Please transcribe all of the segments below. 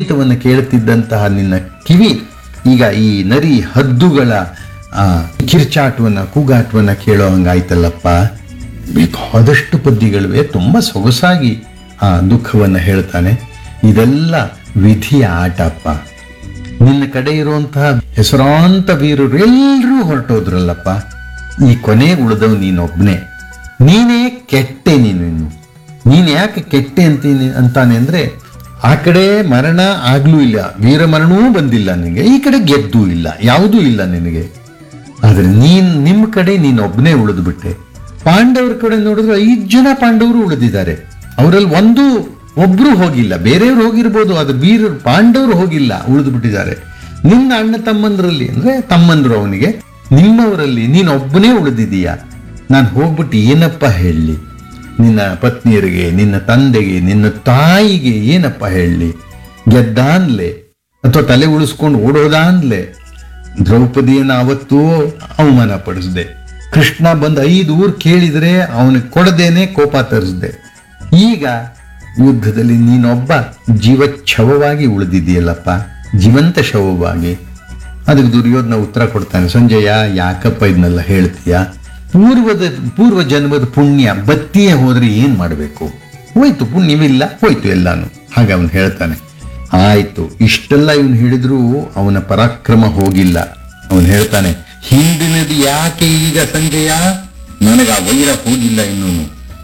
ಸಂಗೀತವನ್ನು ಕೇಳುತ್ತಿದ್ದಂತಹ ನಿನ್ನ ಕಿವಿ ಈಗ ಈ ನರಿ ಹದ್ದುಗಳ ಆ, ಕಿರ್ಚಾಟವನ್ನ ಕೂಗಾಟವನ್ನ ಕೇಳೋ ಹಂಗಾಯ್ತಲ್ಲಪ್ಪ ಬೇಕಾದಷ್ಟು ಪದ್ಯಗಳಿವೆ ತುಂಬ ಸೊಗಸಾಗಿ ಆ ದುಃಖವನ್ನು ಹೇಳ್ತಾನೆ ಇದೆಲ್ಲ ವಿಧಿಯ ಆಟಪ್ಪ ನಿನ್ನ ಕಡೆ ಇರುವಂತಹ ಹೆಸರಾಂತ ವೀರರು ಎಲ್ಲರೂ ಹೊರಟೋದ್ರಲ್ಲಪ್ಪ ಈ ಕೊನೆ ಉಳಿದವ್ ನೀನೊಬ್ನೇ ನೀನೇ ಕೆಟ್ಟೆ ನೀನು ಇನ್ನು ನೀನ್ ಯಾಕೆ ಕೆಟ್ಟೆ ಅಂತೀನಿ ಅಂತಾನೆ ಅಂದ್ರೆ ಆ ಕಡೆ ಮರಣ ಆಗ್ಲೂ ಇಲ್ಲ ವೀರ ಮರಣವೂ ಬಂದಿಲ್ಲ ನಿನಗೆ ಈ ಕಡೆ ಗೆದ್ದೂ ಇಲ್ಲ ಯಾವುದೂ ಇಲ್ಲ ನಿನಗೆ ಆದ್ರೆ ನೀನ್ ನಿಮ್ಮ ಕಡೆ ನೀನ್ ಒಬ್ಬನೇ ಉಳಿದು ಬಿಟ್ಟೆ ಪಾಂಡವರ ಕಡೆ ನೋಡಿದ್ರೆ ಐದು ಜನ ಪಾಂಡವರು ಉಳಿದಿದ್ದಾರೆ ಅವರಲ್ಲಿ ಒಂದು ಒಬ್ರು ಹೋಗಿಲ್ಲ ಬೇರೆಯವ್ರು ಹೋಗಿರ್ಬೋದು ಆದ್ರೆ ವೀರರು ಪಾಂಡವರು ಹೋಗಿಲ್ಲ ಉಳಿದು ಬಿಟ್ಟಿದ್ದಾರೆ ನಿನ್ನ ಅಣ್ಣ ತಮ್ಮಂದ್ರಲ್ಲಿ ಅಂದ್ರೆ ತಮ್ಮಂದ್ರು ಅವನಿಗೆ ನಿಮ್ಮವರಲ್ಲಿ ನೀನ್ ಒಬ್ಬನೇ ಉಳಿದಿದೀಯ ನಾನು ಹೋಗ್ಬಿಟ್ಟು ಏನಪ್ಪ ಹೇಳಲಿ ನಿನ್ನ ಪತ್ನಿಯರಿಗೆ ನಿನ್ನ ತಂದೆಗೆ ನಿನ್ನ ತಾಯಿಗೆ ಏನಪ್ಪ ಹೇಳಲಿ ಗೆದ್ದ ಅನ್ಲೆ ಅಥವಾ ತಲೆ ಉಳಿಸ್ಕೊಂಡು ಓಡೋದಾನ್ಲೆ ದ್ರೌಪದಿಯನ್ನ ಅವತ್ತೂ ಅವಮಾನ ಪಡಿಸ್ದೆ ಕೃಷ್ಣ ಬಂದು ಐದು ಊರು ಕೇಳಿದ್ರೆ ಅವನಿಗೆ ಕೊಡದೇನೆ ಕೋಪ ತರಿಸ್ದೆ ಈಗ ಯುದ್ಧದಲ್ಲಿ ನೀನೊಬ್ಬ ಜೀವಚ್ಛವವಾಗಿ ಉಳಿದಿದೆಯಲ್ಲಪ್ಪ ಜೀವಂತ ಶವವಾಗಿ ಅದಕ್ಕೆ ದುರ್ಯೋಧನ ಉತ್ತರ ಕೊಡ್ತಾನೆ ಸಂಜಯ ಯಾಕಪ್ಪ ಇದನ್ನೆಲ್ಲ ಹೇಳ್ತೀಯ ಪೂರ್ವದ ಪೂರ್ವ ಜನ್ಮದ ಪುಣ್ಯ ಬತ್ತಿಯೇ ಹೋದ್ರೆ ಏನ್ ಮಾಡಬೇಕು ಹೋಯ್ತು ಪುಣ್ಯವಿಲ್ಲ ಹೋಯ್ತು ಎಲ್ಲಾನು ಹಾಗೆ ಅವನು ಹೇಳ್ತಾನೆ ಆಯ್ತು ಇಷ್ಟೆಲ್ಲ ಇವನು ಹೇಳಿದ್ರು ಅವನ ಪರಾಕ್ರಮ ಹೋಗಿಲ್ಲ ಅವನು ಹೇಳ್ತಾನೆ ಹಿಂದಿನದು ಯಾಕೆ ಈಗ ಸಂಜಯ ನನಗ ಆ ವೈರ ಹೋಗಿಲ್ಲ ಇನ್ನೂನು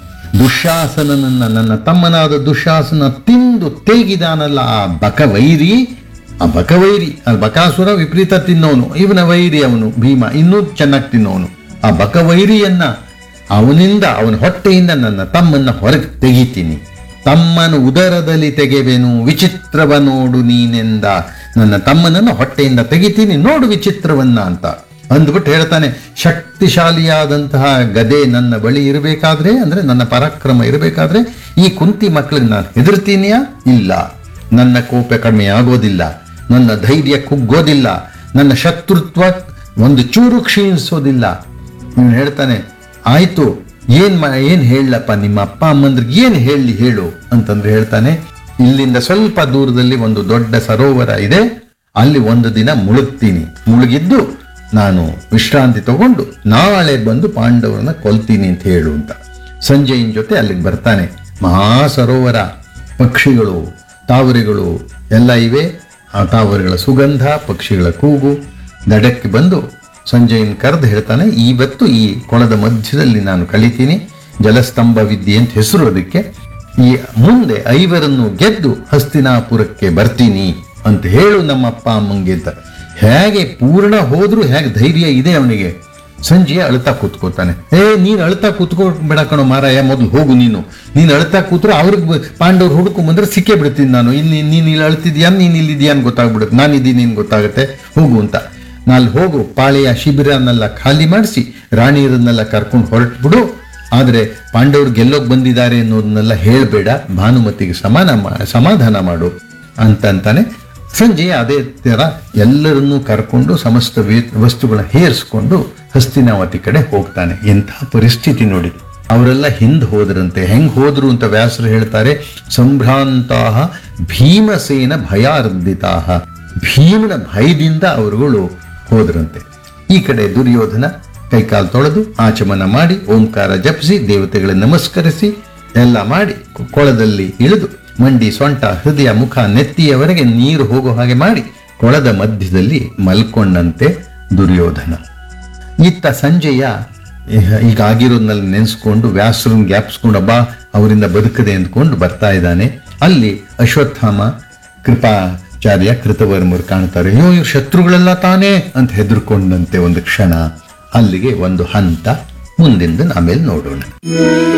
ದುಶ್ಯಾಸನನನ್ನ ನನ್ನ ತಮ್ಮನಾದ ದುಶ್ಯಾಸನ ತಿಂದು ತೇಗಿದಾನಲ್ಲ ಆ ಬಕವೈರಿ ಆ ಬಕವೈರಿ ಆ ಬಕಾಸುರ ವಿಪರೀತ ತಿನ್ನೋನು ಇವನ ವೈರಿ ಅವನು ಭೀಮ ಇನ್ನೂ ಚೆನ್ನಾಗಿ ತಿನ್ನೋನು ಆ ಬಕವೈರಿಯನ್ನ ಅವನಿಂದ ಅವನ ಹೊಟ್ಟೆಯಿಂದ ನನ್ನ ತಮ್ಮನ್ನ ಹೊರಗೆ ತೆಗಿತೀನಿ ತಮ್ಮನ ಉದರದಲ್ಲಿ ತೆಗೆವೆನು ವಿಚಿತ್ರವ ನೋಡು ನೀನೆಂದ ನನ್ನ ತಮ್ಮನನ್ನು ಹೊಟ್ಟೆಯಿಂದ ತೆಗಿತೀನಿ ನೋಡು ವಿಚಿತ್ರವನ್ನ ಅಂತ ಅಂದ್ಬಿಟ್ಟು ಹೇಳ್ತಾನೆ ಶಕ್ತಿಶಾಲಿಯಾದಂತಹ ಗದೆ ನನ್ನ ಬಳಿ ಇರಬೇಕಾದ್ರೆ ಅಂದ್ರೆ ನನ್ನ ಪರಾಕ್ರಮ ಇರಬೇಕಾದ್ರೆ ಈ ಕುಂತಿ ಮಕ್ಕಳಿಗೆ ನಾನು ಹೆದರ್ತೀನಿಯಾ ಇಲ್ಲ ನನ್ನ ಕೋಪ ಕಡಿಮೆ ಆಗೋದಿಲ್ಲ ನನ್ನ ಧೈರ್ಯ ಕುಗ್ಗೋದಿಲ್ಲ ನನ್ನ ಶತ್ರುತ್ವ ಒಂದು ಚೂರು ಕ್ಷೀಣಿಸೋದಿಲ್ಲ ಇವನು ಹೇಳ್ತಾನೆ ಆಯ್ತು ಏನ್ ಮಾ ಏನ್ ಹೇಳಪ್ಪ ನಿಮ್ಮ ಅಪ್ಪ ಅಮ್ಮಂದ್ರಿಗೆ ಏನ್ ಹೇಳಿ ಹೇಳು ಅಂತಂದ್ರೆ ಹೇಳ್ತಾನೆ ಇಲ್ಲಿಂದ ಸ್ವಲ್ಪ ದೂರದಲ್ಲಿ ಒಂದು ದೊಡ್ಡ ಸರೋವರ ಇದೆ ಅಲ್ಲಿ ಒಂದು ದಿನ ಮುಳುಗ್ತೀನಿ ಮುಳುಗಿದ್ದು ನಾನು ವಿಶ್ರಾಂತಿ ತಗೊಂಡು ನಾಳೆ ಬಂದು ಪಾಂಡವರನ್ನ ಕೊಲ್ತೀನಿ ಅಂತ ಹೇಳು ಅಂತ ಸಂಜಯನ್ ಜೊತೆ ಅಲ್ಲಿಗೆ ಬರ್ತಾನೆ ಮಹಾ ಸರೋವರ ಪಕ್ಷಿಗಳು ತಾವರೆಗಳು ಎಲ್ಲ ಇವೆ ಆ ತಾವರೆಗಳ ಸುಗಂಧ ಪಕ್ಷಿಗಳ ಕೂಗು ದಡಕ್ಕೆ ಬಂದು ಸಂಜಯನ್ ಕರೆದು ಹೇಳ್ತಾನೆ ಇವತ್ತು ಈ ಕೊಳದ ಮಧ್ಯದಲ್ಲಿ ನಾನು ಕಲಿತೀನಿ ಜಲಸ್ತಂಭ ವಿದ್ಯೆ ಅಂತ ಹೆಸರು ಅದಕ್ಕೆ ಈ ಮುಂದೆ ಐವರನ್ನು ಗೆದ್ದು ಹಸ್ತಿನಾಪುರಕ್ಕೆ ಬರ್ತೀನಿ ಅಂತ ಹೇಳು ನಮ್ಮ ಅಪ್ಪ ಅಮ್ಮಂಗೆ ಅಂತ ಹೇಗೆ ಪೂರ್ಣ ಹೋದ್ರೂ ಹೇಗೆ ಧೈರ್ಯ ಇದೆ ಅವನಿಗೆ ಸಂಜೆ ಅಳ್ತಾ ಕೂತ್ಕೋತಾನೆ ಏ ನೀನ್ ಅಳ್ತಾ ಕೂತ್ಕೊಬೇಡ ಕಣೋ ಮಾರಾಯ ಮೊದಲು ಹೋಗು ನೀನು ನೀನ್ ಅಳ್ತಾ ಕೂತ್ರೆ ಅವ್ರಿಗೆ ಪಾಂಡವ್ರು ಹುಡುಕು ಬಂದ್ರೆ ಸಿಕ್ಕೇ ಬಿಡ್ತೀನಿ ನಾನು ಇಲ್ಲಿ ನೀನ್ ಇಲ್ಲಿ ಅಳ್ತಿದ್ಯಾ ನೀನ್ ಇಲ್ಲಿದ್ಯಾ ಅಂತ ಗೊತ್ತಾಗ್ಬಿಡುತ್ತೆ ನಾನು ಇದ್ದೀನಿ ನೀನ್ ಗೊತ್ತಾಗುತ್ತೆ ಹೋಗು ಅಂತ ನಾಲ್ ಹೋಗು ಪಾಳೆಯ ಶಿಬಿರನ್ನೆಲ್ಲ ಖಾಲಿ ಮಾಡಿಸಿ ರಾಣಿಯರನ್ನೆಲ್ಲ ಕರ್ಕೊಂಡು ಹೊರಟ್ಬಿಡು ಆದ್ರೆ ಪಾಂಡವರು ಗೆಲ್ಲೋಕ್ ಬಂದಿದ್ದಾರೆ ಅನ್ನೋದನ್ನೆಲ್ಲ ಹೇಳ್ಬೇಡ ಭಾನುಮತಿಗೆ ಸಮಾನ ಮಾ- ಸಮಾಧಾನ ಮಾಡು ಅಂತಂತಾನೆ ಸಂಜೆ ಅದೇ ತರ ಎಲ್ಲರನ್ನೂ ಕರ್ಕೊಂಡು ಸಮಸ್ತ ವೇ- ವಸ್ತುಗಳನ್ನ ಹೇರಿಸ್ಕೊಂಡು ಹಸ್ತಿನಾವತಿ ಕಡೆ ಹೋಗ್ತಾನೆ ಎಂಥ ಪರಿಸ್ಥಿತಿ ನೋಡಿ ಅವರೆಲ್ಲ ಹಿಂದ್ ಹೋದ್ರಂತೆ ಹೆಂಗ್ ಹೋದ್ರು ಅಂತ ವ್ಯಾಸರು ಹೇಳ್ತಾರೆ ಸಂಭ್ರಾಂತಹ ಭೀಮಸೇನ ಭಯಾರ್ಧಿತಾಹ ಭೀಮನ ಭಯದಿಂದ ಅವರುಗಳು ಹೋದ್ರಂತೆ ಈ ಕಡೆ ದುರ್ಯೋಧನ ಕೈಕಾಲು ತೊಳೆದು ಆಚಮನ ಮಾಡಿ ಓಂಕಾರ ಜಪಿಸಿ ದೇವತೆಗಳಿಗೆ ನಮಸ್ಕರಿಸಿ ಎಲ್ಲ ಮಾಡಿ ಕೊ- ಕೊಳದಲ್ಲಿ ಇಳಿದು ಮಂಡಿ ಸೊಂಟ ಹೃದಯ ಮುಖ ನೆತ್ತಿಯವರೆಗೆ ನೀರು ಹೋಗೋ ಹಾಗೆ ಮಾಡಿ ಕೊಳದ ಮಧ್ಯದಲ್ಲಿ ಮಲ್ಕೊಂಡಂತೆ ದುರ್ಯೋಧನ ಇತ್ತ ಸಂಜೆಯ ಈಗ- ಈಗ ಆಗಿರೋದ್ನಲ್ಲಿ ನೆನೆಸ್ಕೊಂಡು ವ್ಯಾಸರನ್ನ ಜ್ಞಾಪಿಸ್ಕೊಂಡು ಬಾ ಅವರಿಂದ ಬದುಕದೆ ಅಂದ್ಕೊಂಡು ಬರ್ತಾ ಇದ್ದಾನೆ ಅಲ್ಲಿ ಅಶ್ವತ್ಥಾಮ ಕೃಪಾಚಾರ್ಯ ಕೃತವರ್ಮರು ಕಾಣ್ತಾರೆ ಅಯ್ಯೋ ಇವ್ರು ಶತ್ರುಗಳೆಲ್ಲ ತಾನೇ ಅಂತ ಹೆದರ್ಕೊಂಡಂತೆ ಒಂದು ಕ್ಷಣ ಅಲ್ಲಿಗೆ ಒಂದು ಹಂತ ಮುಂದಿಂದ ಆಮೇಲೆ ನೋಡೋಣ